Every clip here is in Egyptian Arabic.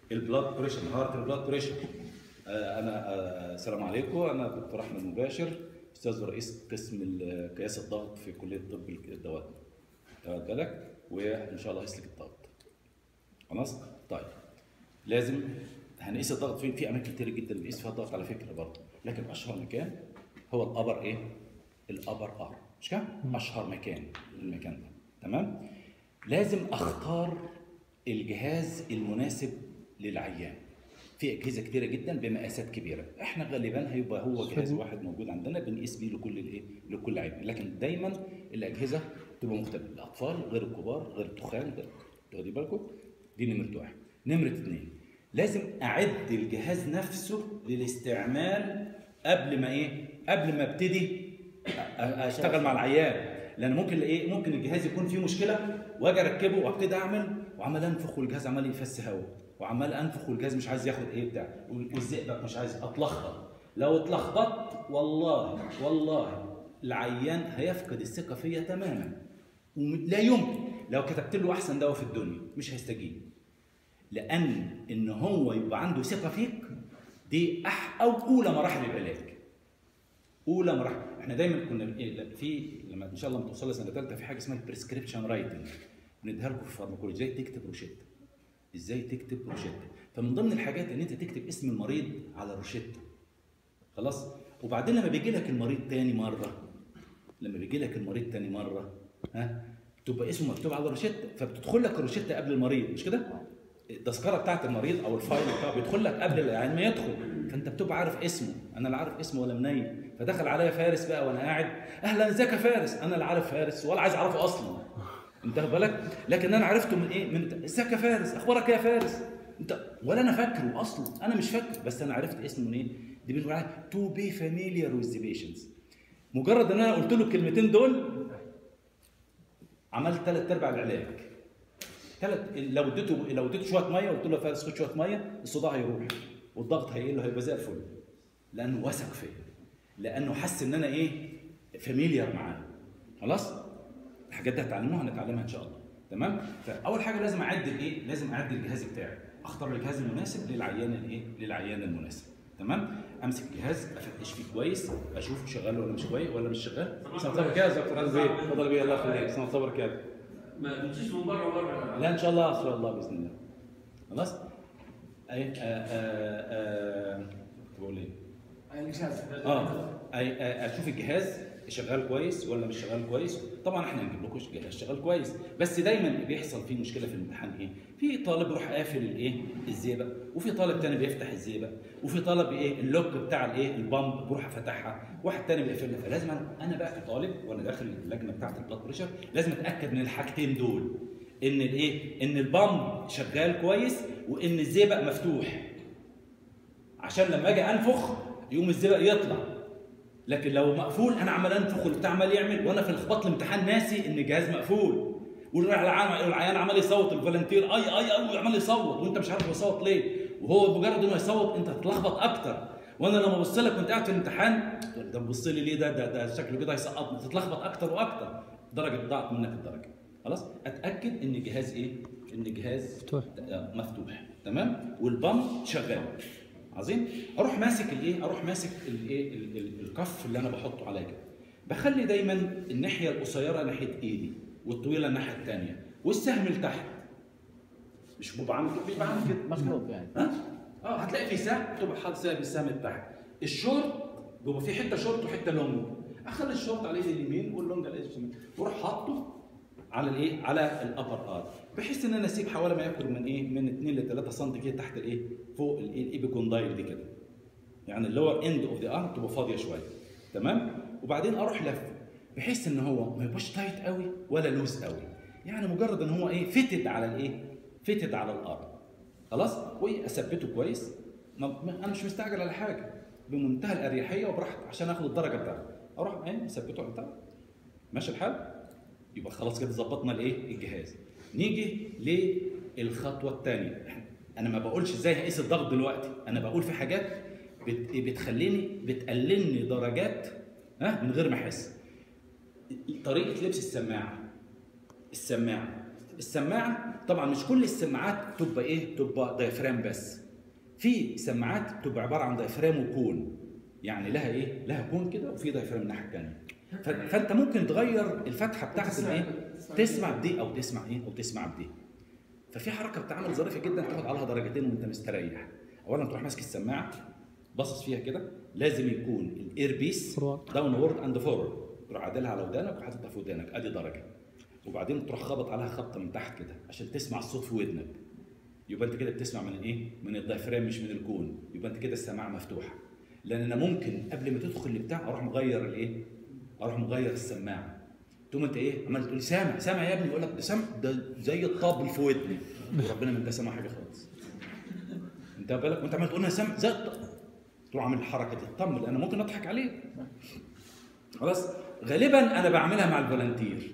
البلاد بريشر مهاره البلاد بريشر آه، انا آه، السلام عليكم انا دكتور احمد مباشر استاذ ورئيس قسم ال- قياس الضغط في كليه طب الدواء تاخد بالك وان شاء الله هيسلك الضغط خلاص طيب لازم هنقيس الضغط فين في اماكن كتير جدا بنقيس فيها الضغط على فكره برضه لكن اشهر مكان هو الابر ايه الابر ار مش كده اشهر مكان المكان ده تمام لازم اختار الجهاز المناسب للعيان في اجهزه كتيره جدا بمقاسات كبيره احنا غالبا هيبقى هو جهاز واحد موجود عندنا بنقيس بيه لكل الايه لكل عيان لكن دايما الاجهزه تبقى مختلفه الاطفال غير الكبار غير التخان غير واخدين بالكم دي نمره واحد نمره اثنين لازم اعد الجهاز نفسه للاستعمال قبل ما ايه قبل ما ابتدي أ- أ- اشتغل مع العيان لان ممكن ايه ممكن الجهاز يكون فيه مشكله واجي اركبه وابتدي اعمل وعمال انفخ والجهاز عمال يفس هواء وعمال انفخ والجهاز مش عايز ياخد ايه بتاع والزئبق مش عايز اتلخبط لو اتلخبطت والله والله العيان هيفقد الثقه فيا تماما ولا يمكن لو كتبت له احسن دواء في الدنيا مش هيستجيب لان ان هو يبقى عنده ثقه فيك دي أح او اولى مراحل العلاج اولى مراحل احنا دايما كنا إيه، لا، في لما ان شاء الله لما توصل لسنه ثالثه في حاجه اسمها البريسكريبشن رايتنج بنديها لكم في الفارماكولوجي ازاي تكتب روشته ازاي تكتب روشته فمن ضمن الحاجات ان انت تكتب اسم المريض على روشته خلاص وبعدين لما بيجي لك المريض تاني مره لما بيجي لك المريض تاني مره ها تبقى اسمه مكتوب على الروشته فبتدخل لك الروشته قبل المريض مش كده؟ التذكره بتاعت المريض او الفايل بتاعه بيدخل لك قبل العيان ما يدخل فانت بتبقى عارف اسمه انا لا عارف اسمه ولا منيل فدخل عليا فارس بقى وانا قاعد اهلا ازيك يا فارس انا لا عارف فارس ولا عايز اعرفه اصلا انت واخد بالك لكن انا عرفته من ايه من ازيك يا فارس اخبارك إيه يا فارس انت ولا انا فاكره اصلا انا مش فاكر بس انا عرفت اسمه منين دي بنقول عليها تو بي فاميليار ويز ذا بيشنتس مجرد ان انا قلت له الكلمتين دول عملت ثلاث ارباع العلاج ثلاث لو اديته لو اديته شويه ميه وقلت له يا فارس خد شويه ميه الصداع هيروح والضغط هيقل هيبقى زي الفل لانه وثق فيا لانه حس ان انا ايه فاميليار معاه خلاص الحاجات دي هتعلموها هنتعلمها ان شاء الله تمام فاول حاجه لازم اعدل ايه لازم اعدل الجهاز بتاعي اختار الجهاز المناسب للعيان الايه للعيان المناسب تمام امسك الجهاز افتش فيه كويس اشوف شغال ولا مش كويس ولا مش شغال سنه صبر كده يا دكتور عايز ايه اتفضل بيه الله يخليك سنه صبر كده ما تمشيش من بره بره لا ان شاء الله ان شاء الله باذن الله خلاص اي آه آه آه كنت بقول ايه اه أي آه، اشوف الجهاز شغال كويس ولا مش شغال كويس طبعا احنا هنجيب لكم جهاز شغال كويس بس دايما بيحصل فيه مشكله في الامتحان ايه في طالب يروح قافل الايه الزيبق وفي طالب تاني بيفتح الزيبق وفي طالب ايه اللوك بتاع الايه البامب بروح فاتحها واحد تاني بيقفلها فلازم انا انا بقى كطالب وانا داخل اللجنه بتاعه البلاد بريشر لازم اتاكد من الحاجتين دول ان الايه ان البامب شغال كويس وان الزيبق مفتوح عشان لما اجي انفخ يقوم الزئبق يطلع لكن لو مقفول انا عمال انفخ والبتاع عمال يعمل وانا في الخباط الامتحان ناسي ان الجهاز مقفول والعيان العيان عمال يصوت الفولنتير اي اي اي عمال يصوت وانت مش عارف يصوت ليه وهو مجرد انه يصوت انت هتتلخبط اكتر وانا لما ابص لك وانت قاعد في الامتحان تقول ده بص لي ليه ده ده, ده شكله كده هيسقطني تتلخبط اكتر واكتر درجه ضاعت منك الدرجه خلاص اتاكد ان الجهاز ايه ان الجهاز مفتوح. آه، مفتوح تمام والبامب شغال عظيم اروح ماسك الايه اروح ماسك الايه ال- ال- الكف اللي انا بحطه عليا كده بخلي دايما الناحيه القصيره ناحيه ايدي والطويله الناحيه الثانيه والسهم لتحت مش بيبقى عامل كده بيبقى عامل كده مظبوط يعني ها اه هتلاقي في سهم تبقى حاطط سهم السهم لتحت الشورت بيبقى في حته شورت وحته لونج اخلي الشورت على ايدي اليمين واللونج على ايدي الشمال واروح حاطه على الايه على الابر ار بحيث ان انا اسيب حوالي ما يقرب من ايه من 2 ل 3 سم كده تحت الايه فوق الايه الايبيكوندايل دي كده يعني اللور اند اوف ذا ارم تبقى فاضيه شويه تمام وبعدين اروح لف بحيث ان هو ما يبقاش تايت قوي ولا لوز قوي يعني مجرد ان هو ايه فيتد على الايه فيتد على الارم خلاص واثبته كويس ما ما- انا مش مستعجل على حاجه بمنتهى الاريحيه وبراحتي عشان اخد الدرجه بتاعتي اروح ايه مثبته على بتاع ماشي الحال يبقى خلاص كده ظبطنا الايه الجهاز نيجي للخطوه الثانيه انا ما بقولش ازاي هقيس الضغط دلوقتي انا بقول في حاجات بت... بتخليني بتقللني درجات ها من غير ما احس طريقه لبس السماعه السماعه السماعه طبعا مش كل السماعات تبقى ايه تبقى دايفرام بس في سماعات تبقى عباره عن دايفرام وكون يعني لها ايه لها كون كده وفي دايفرام الناحيه الثانيه ف- فانت ممكن تغير الفتحه بتاعت تسمع- الايه تسمع تسمع بدي او تسمع ايه او تسمع بدي ففي حركه بتتعمل ظريفه جدا تاخد عليها درجتين وانت مستريح اولا تروح ماسك السماعه باصص فيها كده لازم يكون الاير بيس Forward. داون وورد اند فورورد تروح عادلها على ودانك وحاططها في ودانك ادي درجه وبعدين تروح خابط عليها خبطه من تحت كده عشان تسمع الصوت في ودنك يبقى انت كده بتسمع من ايه؟ من الدايفرام مش من الكون يبقى انت كده السماعه مفتوحه لان انا ممكن قبل ما تدخل البتاع اروح مغير الايه؟ اروح مغير السماعه تقوم انت ايه؟ عمال تقول لي سامع سامع يا ابني يقول لك ده سامع ده زي الطبل في ودني وربنا ما انت سامع حاجه خالص انت بالك وانت عمال تقول انا سامع زي الط- تروح عامل الحركه دي اطمن انا ممكن اضحك عليك خلاص غالبا انا بعملها مع الفولنتير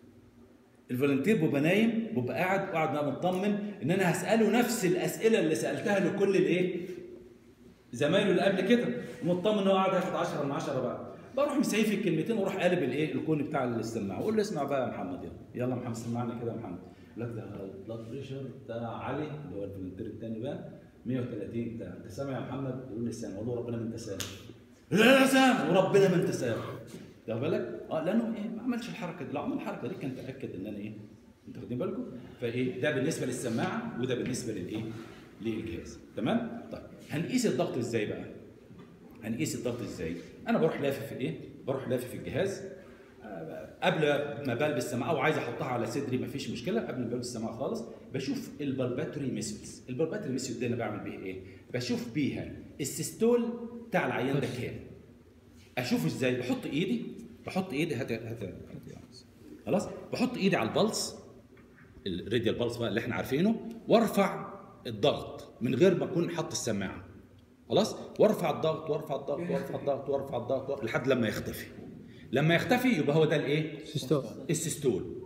الفولنتير بيبقى نايم بيبقى قاعد قاعد بقى مطمن ان انا هساله نفس الاسئله اللي سالتها لكل الايه زمايله اللي قبل كده ومطمن ان هو قاعد هياخد 10 من 10 بقى بروح مسيف الكلمتين واروح قالب الايه الكون بتاع السماعه واقول له اسمع بقى يا محمد يلا يلا يا محمد سمعني كده يا محمد يقول لك ده البلاد بريشر بتاع علي اللي هو الفولنتير الثاني بقى 130 بتاع انت سامع يا محمد يقول لي سامع اقول له ربنا ما انت سامع لا لا سامع وربنا ما انت سامع واخد بالك؟ اه لانه ايه ما عملش الحركه دي لو عمل الحركه دي كان تاكد ان انا ايه انتوا واخدين بالكم؟ فايه ده بالنسبه للسماعه وده بالنسبه للايه؟ للجهاز تمام؟ طيب هنقيس الضغط ازاي بقى؟ هنقيس الضغط ازاي؟ انا بروح لافف في الايه؟ بروح لافف في الجهاز آه، قبل ما بلبس السماعه او عايز احطها على صدري مفيش مشكله قبل ما بلبس السماعه خالص بشوف البلباتوري ميثودز البلباتوري ميثود دي انا بعمل بيها ايه؟ بشوف بيها السيستول بتاع العيان ده كام اشوفه ازاي بحط ايدي بحط ايدي هات هات هات- خلاص بحط ايدي على البلس الراديال بالس بقى اللي احنا عارفينه وارفع الضغط من غير ما اكون حاطط السماعه خلاص وارفع الضغط وارفع الضغط وارفع الضغط وارفع الضغط وارفع- لحد لما يختفي لما يختفي يبقى هو ده الايه سيستول السيستول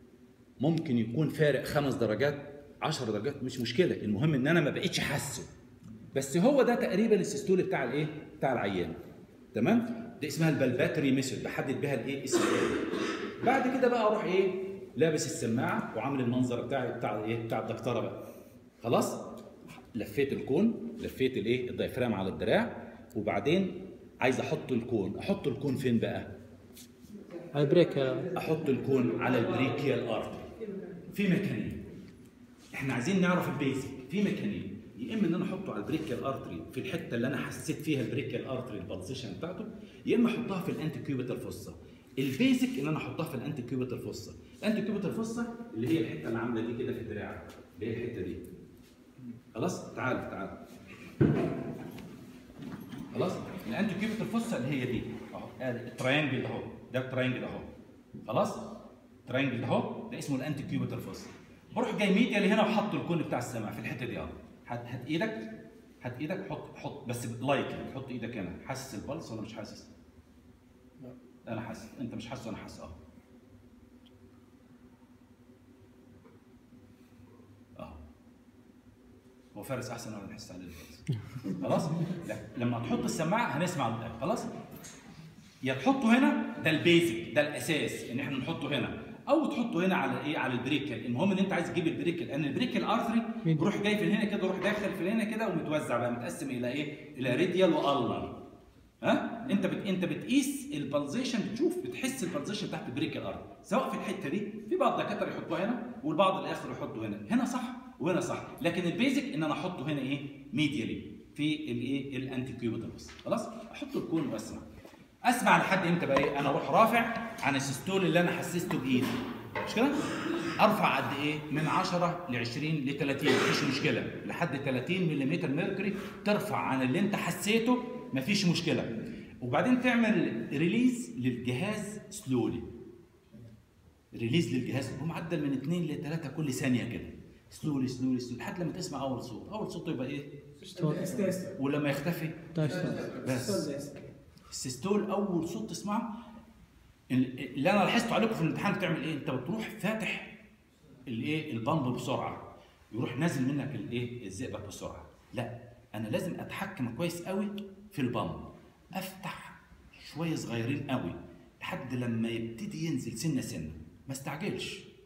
ممكن يكون فارق خمس درجات عشر درجات مش مشكله المهم ان انا ما بقتش حاسه بس هو ده تقريبا السيستول بتاع الايه بتاع العيان تمام دي اسمها البلباتري ميثود بحدد بها الايه السيستول بعد كده بقى اروح ايه لابس السماعه وعامل المنظر بتاعي بتاع ايه بتاع الدكتوره بقى خلاص لفيت الكون لفيت الايه الدايفرام على الدراع وبعدين عايز احط الكون احط الكون فين بقى على بريك يا- احط الكون على البريكيال ارتري في ميكانيزم احنا عايزين نعرف البيزك في ميكانيزم يا اما ان انا احطه على البريكيال ارتري في الحته اللي انا حسيت فيها البريكيال ارتري البلسيشن بتاعته يا اما احطها في الانتي كيوبيتال فوسا البيزك ان انا احطها في الانتي كيوبيتال فوسا الانتي كيوبيتال فوسا اللي هي الحته اللي عامله دي كده في الدراع اللي هي الحته دي خلاص تعال تعال خلاص الانتي كيوبيتال فوسا اللي هي دي اهو ادي التراينجل اهو ده التراينجل اهو خلاص التراينجل اهو ده اسمه الانتي كيوبيتال فوسا بروح جاي ميديالي هنا وحط الكون بتاع السماء في الحته دي اهو هات هات ايدك هات ايدك حط حط بس لايك حط ايدك هنا حاسس البلس ولا مش حاسس؟ انا حاسس انت مش حاسس وانا حاسس اه اه هو فارس احسن ولا نحس عليه البلس خلاص لا لما تحط السماعه هنسمع الباقي خلاص يا تحطه هنا ده البيزك ده الاساس ان احنا نحطه هنا او تحطه هنا على ايه على البريكل المهم ان انت عايز تجيب البريكل لان البريكل ارثري بيروح جاي في هنا كده يروح داخل في هنا كده ومتوزع بقى متقسم الى ايه الى ريديال والنر ها انت بت... انت بتقيس البلزيشن بتشوف بتحس البلزيشن تحت البريكل ارثري سواء في الحته دي في بعض الدكاتره يحطوها هنا والبعض الاخر يحطه هنا هنا صح وهنا صح لكن البيزك ان انا احطه هنا ايه ميديالي في الايه الانتي كيوبيتالوس خلاص احط الكون واسمع اسمع لحد امتى بقى ايه انا اروح رافع عن السيستول اللي انا حسسته بايدي مش كده ارفع قد ايه من 10 ل 20 ل 30 مفيش مشكله لحد 30 ملم ميركوري ترفع عن اللي انت حسيته مفيش مشكله وبعدين تعمل ريليز للجهاز سلولي ريليز للجهاز هو معدل من 2 ل 3 كل ثانيه كده سلولي سلولي سلولي لحد لما تسمع اول صوت اول صوت يبقى ايه سيستول استاذ ولما يختفي دايستول بس السيستول اول صوت تسمعه اللي انا لاحظته عليكم في الامتحان بتعمل ايه؟ انت بتروح فاتح الايه؟ البامب بسرعه يروح نازل منك الايه؟ الزئبق بسرعه لا انا لازم اتحكم كويس قوي في البامب افتح شويه صغيرين قوي لحد لما يبتدي ينزل سنه سنه ما استعجلش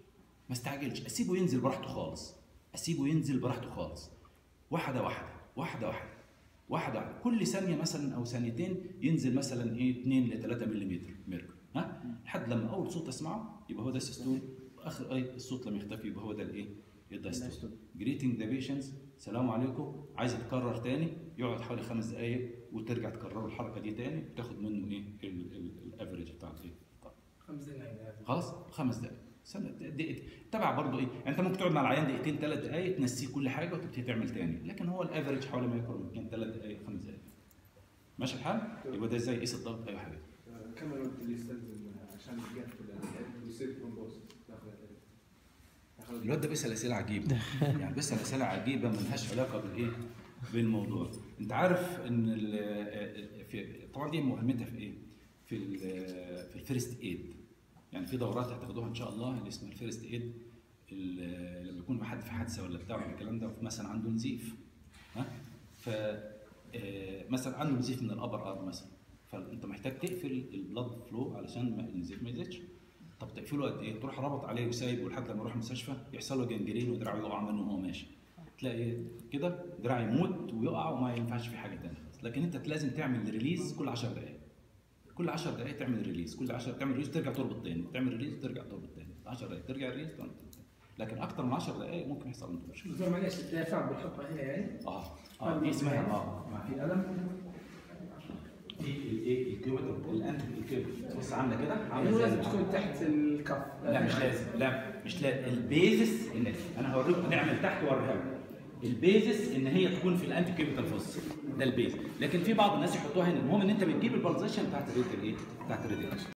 ما استعجلش اسيبه ينزل براحته خالص اسيبه ينزل براحته خالص واحده واحده واحده واحده واحده واحده كل ثانيه مثلا او ثانيتين ينزل مثلا ايه 2 ل 3 ملم ميركوري ها لحد لما اول صوت اسمعه يبقى هو ده السيستول اخر اي الصوت لما يختفي يبقى هو ده الايه الدايستول جريتنج ذا بيشنتس سلام عليكم عايز يتكرر تاني يقعد حوالي خمس دقائق وترجع تكرروا الحركه دي تاني وتاخد منه ايه الافريج بتاع الايه خمس دقايق خلاص خمس دقائق سنة دقيقة تبع برضه ايه يعني انت ممكن تقعد مع العيان دقيقتين ثلاث دقائق تنسيه كل حاجه وتبتدي تعمل تاني لكن هو الافريج حوالي ما يقرب من ثلاث دقائق خمس دقائق ماشي الحال يبقى ده ازاي يقيس الضغط ايوه حبيبي كم الوقت اللي يستلزم عشان يقفل القلب ويصير ترومبوز داخل القلب؟ داخل الواد ده بيسال اسئله عجيبه يعني بيسال اسئله عجيبه ملهاش علاقه بالايه بالموضوع انت عارف ان ال- في طبعا دي مهمتها في ايه في ال- في الفيرست ايد يعني في دورات هتاخدوها ان شاء الله اللي اسمها الفيرست ايد ال- لما يكون حد في حادثه ولا بتاع ولا الكلام ده مثلا عنده نزيف ها ف آه، مثلا عنده نزيف من الابر ار مثلا فانت محتاج تقفل البلاد فلو علشان ما النزيف ما يزيدش طب تقفله قد ايه؟ تروح رابط عليه وسايبه لحد لما يروح المستشفى يحصل له جنجرين ودراعه يقع منه وهو ماشي تلاقي كده دراعه يموت ويقع وما ينفعش في حاجه ثانيه لكن انت لازم تعمل ريليز كل 10 دقائق كل 10 دقائق تعمل ريليز كل 10 تعمل ريليز ترجع تربط تاني تعمل ريليز ترجع تربط تاني 10 دقائق ترجع ريليز تربط تاني لكن اكتر من 10 دقائق ممكن يحصل عنده مشكله دكتور معلش الدافع بنحطها هنا يعني اه اه دي اسمها اه ما في قلم دي الايه الكيوبيتر الانتي الكيوبيتر بص عامله كده يعني عامله هو زي لازم تكون تحت الكف لا مش لازم لا مش لازم البيزس ان انا هوريكم نعمل تحت واوريها لكم. البيزس ان هي تكون في الانتي كيوبيتال فوس ده البيز لكن في بعض الناس يحطوها هنا المهم ان انت بتجيب البلزيشن بتاعت الريد الايه بتاعت الريد